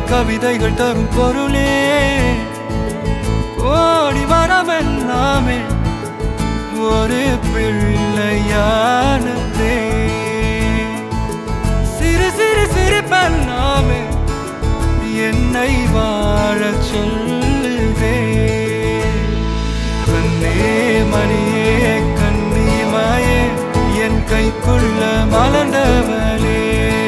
கவிதைகள் தரும் பொருளே கோடி வரமெல்லாமே ஒரு பிள்ளையானதே சிறு சிறு சிரிப்பெல்லாமே என்னை வாழச் சொல்லுதே கண்ணே மணியே கண்ணிமாயே என் கைக்குள்ள மலர்ந்தவளே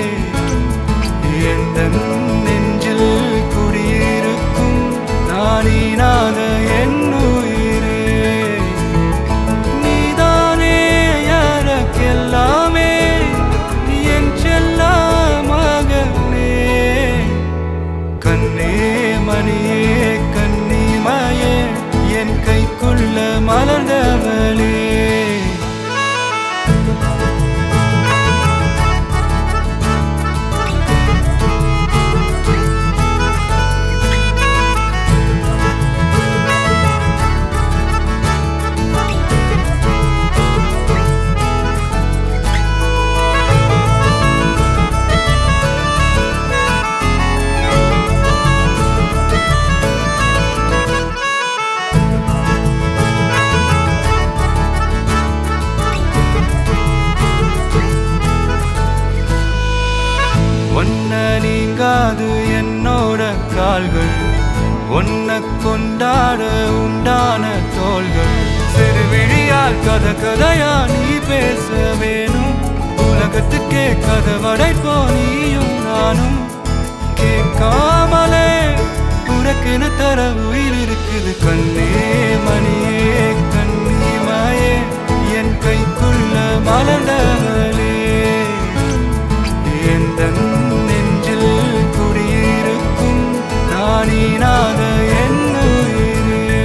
எந்த நெஞ்சில் குடியிருக்கும் நானீனாத என் உயிரே நீதானே எனக்கெல்லாமே என் செல்ல மகனே கண்ணே மணியே கண்ணிமாயே என் கைக்குள்ள மலர்ந்தவளே ஒன்ன நீங்காது என்னோட கால்கள் ஒன்ன கொண்டாட உண்டான தோள்கள் சிறு விழியால் கத கதையா நீ பேச வேணும் உலகத்துக்கே கதவடைப்போ நீயும் நானும் கேட்காமலே உனக்கென தர உயிர் இருக்குது கண்ணே மணியே கண்ணிமாயே என் கைக்குள்ள மலர்ந்தவளே எந்த நெஞ்சில் குடியிருக்கும் நானீனாத என் உயிரே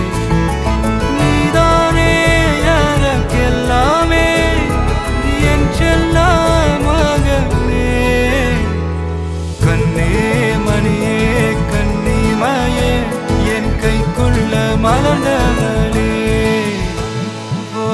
நீதானே எனக்கெல்லாமே என் செல்ல மகனே கண்ணே மணியே கண்ணிமாயே என் கைக்குள்ள மலர்ந்தவளே ஓ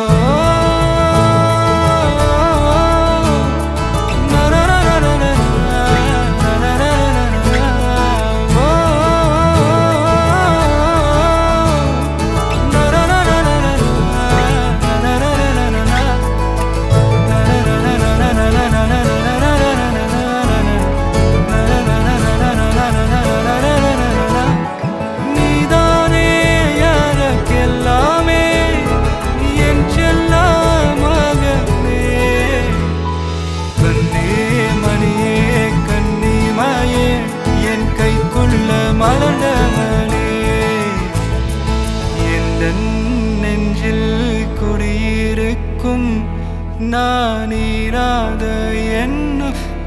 நீதானே எனக்கெல்லாமே என் செல்ல மகனே கண்ணே மணியே கண்ணிமாயே என் கைக்குள்ள மலர்ந்தவளே எந்த நெஞ்சில் குடியிருக்கும் நான் ஈராத என்ன